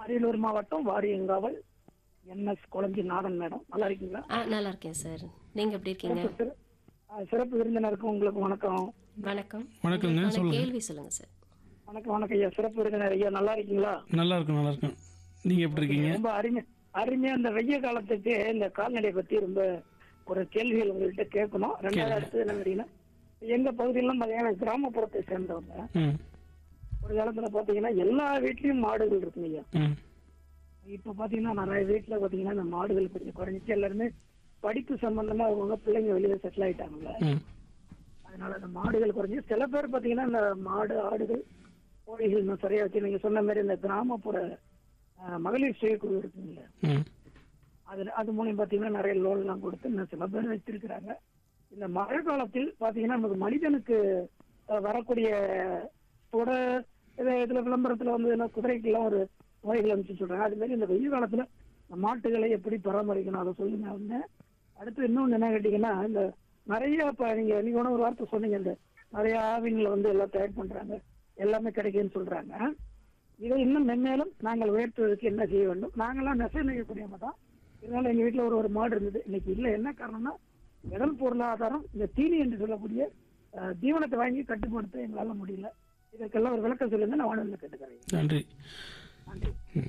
அரியலூர் மாவட்டம் வாரியங்காவல் என்எஸ் குழந்தை நாதன் மேடம் நல்லா இருக்கீங்களா ஆ நல்லா இருக்கேன் சார் நீங்க எப்படி இருக்கீங்க சிற- ஆ, சிறப்பு விருந்தினருக்கு உங்களுக்கு வணக்கம் வணக்கம் வணக்கங்க, உங்களுக்கான சொல்லுங்க. கேள்வி சொல்லுங்க சார் வணக்கம் வணக்கம் ஐயா சிறப்பு விருந்தினர் ஐயா நல்லா இருக்கீங்களா நல்லா இருக்கும் நல்லா இருக்கும் நீங்கள் எப்படி இருக்கீங்க ரொம்ப அருமை அருமையா இந்த வெய்ய காலத்துக்கு இந்த கால்நடை பத்தி ரொம்ப ஒரு கேள்விகள் உங்கள்கிட்ட கேட்கணும் ரெண்டாவது அடுத்தது என்ன கேட்டீங்கன்னா எங்க பகுதியெல்லாம் பாத்தீங்கன்னா கிராமப்புறத்தை சேர்ந்தவங்க ம் ஒரு காலத்துல பாத்தீங்கன்னா எல்லா வீட்லயும் மாடுகள் இருக்குங்க ஐயா ம் இப்ப பாத்தீங்கன்னா நிறைய வீட்டுல பாத்தீங்கன்னா இந்த மாடுகள் கொஞ்சம் குறைஞ்சிச்சு எல்லாருமே படிப்பு சம்பந்தமா அவங்க பிள்ளைங்க வெளியில செட்டில் ஆயிட்டாங்கல்ல ம் அதனால அந்த மாடுகள் குறைஞ்சி சில பேர் பாத்தீங்கன்னா இந்த மாடு ஆடுகள் கோழிகள் இன்னும் சரியா வச்சு நீங்க சொன்ன மாதிரி இந்த கிராமப்புற அஹ், மகளிர் சுயக்குழு இருக்குங்கள ம் அது அது மூலியம் பாத்தீங்கன்னா நிறைய லோன் எல்லாம் கொடுத்து இன்னும் சில பேர் வச்சிருக்கிறாங்க இந்த மழை காலத்தில் பாத்தீங்கன்னா நமக்கு மனிதனுக்கு அஹ், வரக்கூடிய தொட இத- இதுல விளம்பரத்துல வந்து என்ன குதிரைக்கெல்லாம் ஒரு நோய்கள் அனுப்பிச்சு சொல்றாங்க அது மாதிரி இந்த வெயில் காலத்துல இந்த மாட்டுகளை எப்படி பராமரிக்கணும் அதை சொல்லுங்க அவங்க அடுத்து இன்னொன்னு என்ன கேட்டீங்கன்னா இந்த நிறைய இப்ப நீங்க நீங்க ஒண்ணு ஒரு வார்த்தை சொன்னீங்க இந்த நிறைய ஆவின்ல வந்து எல்லாம் தயார் பண்றாங்க எல்லாமே கிடைக்குன்னு சொல்றாங்க இதை இன்னும் மென்மேலும் நாங்கள் உயர்த்துவதற்கு என்ன செய்ய வேண்டும் நாங்கெல்லாம் நெசை நெய்யக்கூடியவங்க தான் இதனால எங்க வீட்டுல ஒரு ஒரு மாடு இருந்தது இன்னைக்கு இல்ல என்ன காரணம்னா கடல் பொருளாதாரம் இந்த தீனி என்று சொல்லக்கூடிய அஹ், தீவனத்தை வாங்கி கட்டுப்படுத்த எங்களால முடியல இதற்கெல்லாம் ஒரு விளக்கம் சொல்லுங்க நான் வானொலியில் கேட்டுக்கிறேன் நன்றி நன்றி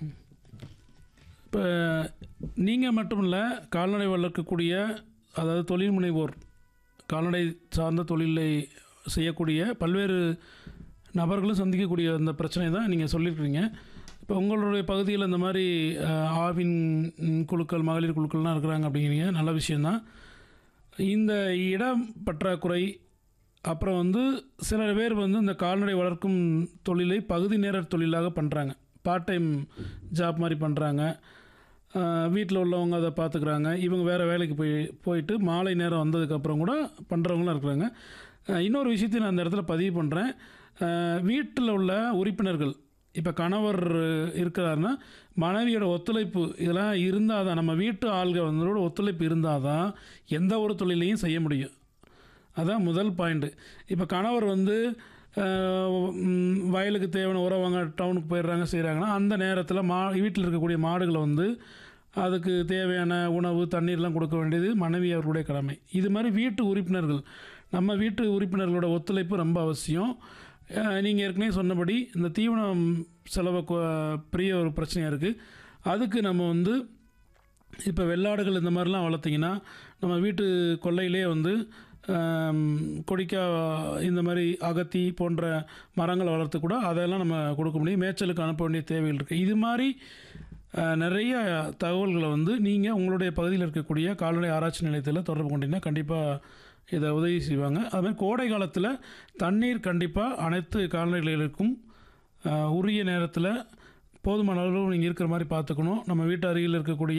இப்போ நீங்கள் மட்டும் இல்லை கால்நடை வளர்க்கக்கூடிய அதாவது தொழில் முனைவோர் கால்நடை சார்ந்த தொழிலை செய்யக்கூடிய பல்வேறு நபர்களும் சந்திக்கக்கூடிய அந்த பிரச்சனை தான் நீங்கள் சொல்லியிருக்கிறீங்க இப்போ உங்களுடைய பகுதியில் இந்த மாதிரி அஹ், ஆவின் ம், குழுக்கள் மகளிர் குழுக்கள்லாம் இருக்கிறாங்க அப்படிங்கிறீங்க நல்ல விஷயந்தான் இந்த இடம் பற்றாக்குறை அப்புறம் வந்து சில பேர் வந்து இந்த கால்நடை வளர்க்கும் தொழிலை பகுதி நேர தொழிலாக பண்ணுறாங்க பார்ட் டைம் ஜாப் மாதிரி பண்ணுறாங்க வீட்டில் உள்ளவங்க அதை பார்த்துக்கிறாங்க இவங்க வேறு வேலைக்கு போய் போயிட்டு மாலை நேரம் வந்ததுக்கப்புறம் கூட பண்ணுறவங்களும் இருக்கிறாங்க அஹ், இன்னொரு விஷயத்தை நான் அந்த இடத்துல பதிவு பண்ணுறேன் வீட்டில் உள்ள உறுப்பினர்கள் இப்போ கணவர் இருக்கிறாருன்னா மனைவியோட ஒத்துழைப்பு இதெல்லாம் இருந்தால் தான் நம்ம வீட்டு ஆள்கள் வந்து ஒத்துழைப்பு இருந்தால் தான் எந்த ஒரு தொழிலையும் செய்ய முடியும் அதான் முதல் பாயிண்ட்டு இப்போ கணவர் வந்து அஹ், ம், வயலுக்கு தேவையான உறவங்க டவுனுக்கு போயிடுறாங்க செய்கிறாங்கன்னா அந்த நேரத்தில் மா வீட்டில் இருக்கக்கூடிய மாடுகளை வந்து அதுக்கு தேவையான உணவு தண்ணீர்லாம் கொடுக்க வேண்டியது மனைவி அவர்களுடைய கடமை இது மாதிரி வீட்டு உறுப்பினர்கள் நம்ம வீட்டு உறுப்பினர்களோட ஒத்துழைப்பு ரொம்ப அவசியம் நீங்கள் ஏற்கனவே சொன்னபடி இந்த தீவனம் செலவு கொ- பெரிய ஒரு பிரச்சனையாக இருக்குது அதுக்கு நம்ம வந்து இப்போ வெள்ளாடுகள் இந்த மாதிரிலாம் வளர்த்திங்கன்னா நம்ம வீட்டு கொல்லையிலே வந்து ஆம், கொடிக்கா இந்த மாதிரி அகத்தி போன்ற மரங்களை வளர்த்து கூட அதெல்லாம் நம்ம கொடுக்க முடியும் மேய்ச்சலுக்கு அனுப்ப வேண்டிய தேவைகள் இருக்குது இது மாதிரி அஹ், நிறைய தகவல்களை வந்து நீங்கள் உங்களுடைய பகுதியில் இருக்கக்கூடிய கால்நடை ஆராய்ச்சி நிலையத்தில் தொடர்பு கொண்டீங்கன்னா கண்டிப்பாக இதை உதவி செய்வாங்க அதுமாதிரி கோடை காலத்தில் தண்ணீர் கண்டிப்பாக அனைத்து கால்நடைகளுக்கும் அஹ், உரிய நேரத்தில் போதுமான அளவு நீங்கள் இருக்கிற மாதிரி பார்த்துக்கணும் நம்ம வீட்டு அருகில் இருக்கக்கூடிய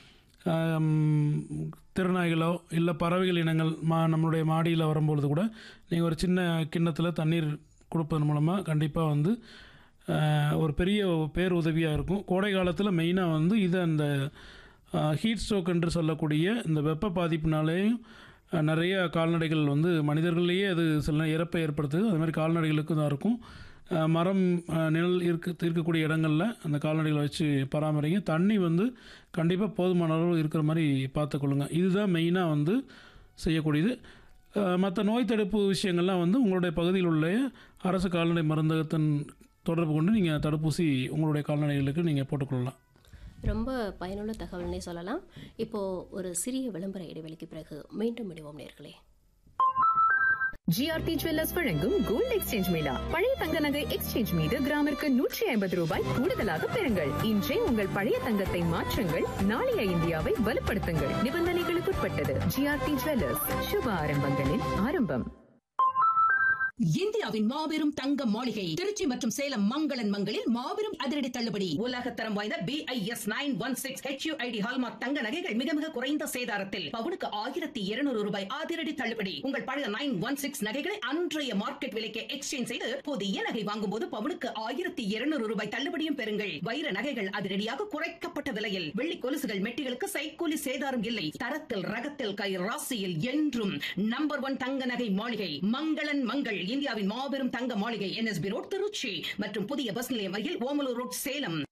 ஆம், திருநாய்களோ இல்லை பறவைகள் இனங்கள் மா நம்மளுடைய மாடியில் வரும்பொழுது கூட நீங்கள் ஒரு சின்ன கிண்ணத்தில் தண்ணீர் கொடுப்பதன் மூலமாக கண்டிப்பாக வந்து ஆஹ், ஒரு பெரிய பேருதவியாக இருக்கும் கோடை காலத்தில் மெயினாக வந்து இது அந்த ஹீட் ஸ்ட்ரோக் என்று சொல்லக்கூடிய இந்த வெப்ப பாதிப்பினாலேயும் அஹ், நிறைய கால்நடைகள் வந்து மனிதர்களையே அது சில நேரம் இறப்பை ஏற்படுத்துது அது மாதிரி கால்நடைகளுக்கும் தான் இருக்கும் அஹ், மரம் அஹ், நிழல் இருக்க இருக்கக்கூடிய இடங்களில் அந்த கால்நடைகளை வச்சு பராமரிங்க தண்ணி வந்து கண்டிப்பாக போதுமான அளவு இருக்கிற மாதிரி பார்த்துக்கொள்ளுங்க இதுதான் மெயினாக வந்து செய்யக்கூடியது மற்ற நோய் தடுப்பு விஷயங்கள்லாம் வந்து உங்களுடைய பகுதியில் உள்ள அரசு கால்நடை மருந்தகத்தின் தொடர்பு கொண்டு நீங்கள் தடுப்பூசி உங்களுடைய கால்நடைகளுக்கு நீங்கள் போட்டுக்கொள்ளலாம் ரொம்ப பயனுள்ள தகவல்னே சொல்லலாம் இப்போ ஒரு சிறிய விளம்பர இடைவெளிக்கு பிறகு மீண்டும் இடுவோம் நேர்களே ஜிஆர்டி ஜுவல்லர்ஸ் வழங்கும் கோல்ட் எக்ஸ்சேஞ்ச் மேளா பழைய தங்க நகை எக்ஸ்சேஞ்ச் மீது கிராமிற்கு நூற்றி ஐம்பது ரூபாய் கூடுதலாக பெறுங்கள் இன்றே உங்கள் பழைய தங்கத்தை மாற்றுங்கள் நாளைய இந்தியாவை வலுப்படுத்துங்கள் நிபந்தனைகளுக்குட்பட்டது ஜிஆர்டி ஜுவல்லர்ஸ் சுப ஆரம்பங்களின் ஆரம்பம் இந்தியாவின் மாபெரும் தங்க மாளிகை திருச்சி மற்றும் சேலம் மங்களன் மங்களில் மாபெரும் அதிரடி தள்ளுபடி உலக தரம் வாய்ந்த B I S nine one six HUID hallmark தங்க நகைகள் மிக மிக குறைந்த சேதாரத்தில் பவுனுக்கு ஆயிரத்தி இருநூறு ரூபாய் அதிரடி தள்ளுபடி உங்கள் பழைய நைன் ஒன் சிக்ஸ் நகைகளை அன்றைய மார்க்கெட் விலைக்கு எக்ஸ்சேஞ்ச் செய்து புதிய நகை வாங்கும் போது பவுனுக்கு ஆயிரத்தி இருநூறு ரூபாய் தள்ளுபடியும் பெறுங்கள் வைர நகைகள் அதிரடியாக குறைக்கப்பட்ட விலையில் வெள்ளி கொலுசுகள் மெட்டிகளுக்கு சைக்கூலி சேதாரம் இல்லை தரத்தில் ரகத்தில் கை ராசியில் என்றும் நம்பர் ஒன் தங்க நகை மாளிகை மங்களன் மங்கள் இந்தியாவின் மாபெரும் தங்க மாளிகை என்எஸ்பி ரோட் திருச்சி மற்றும் புதிய பஸ் நிலையம் அருகில் ஓமலூர் ரோட் சேலம்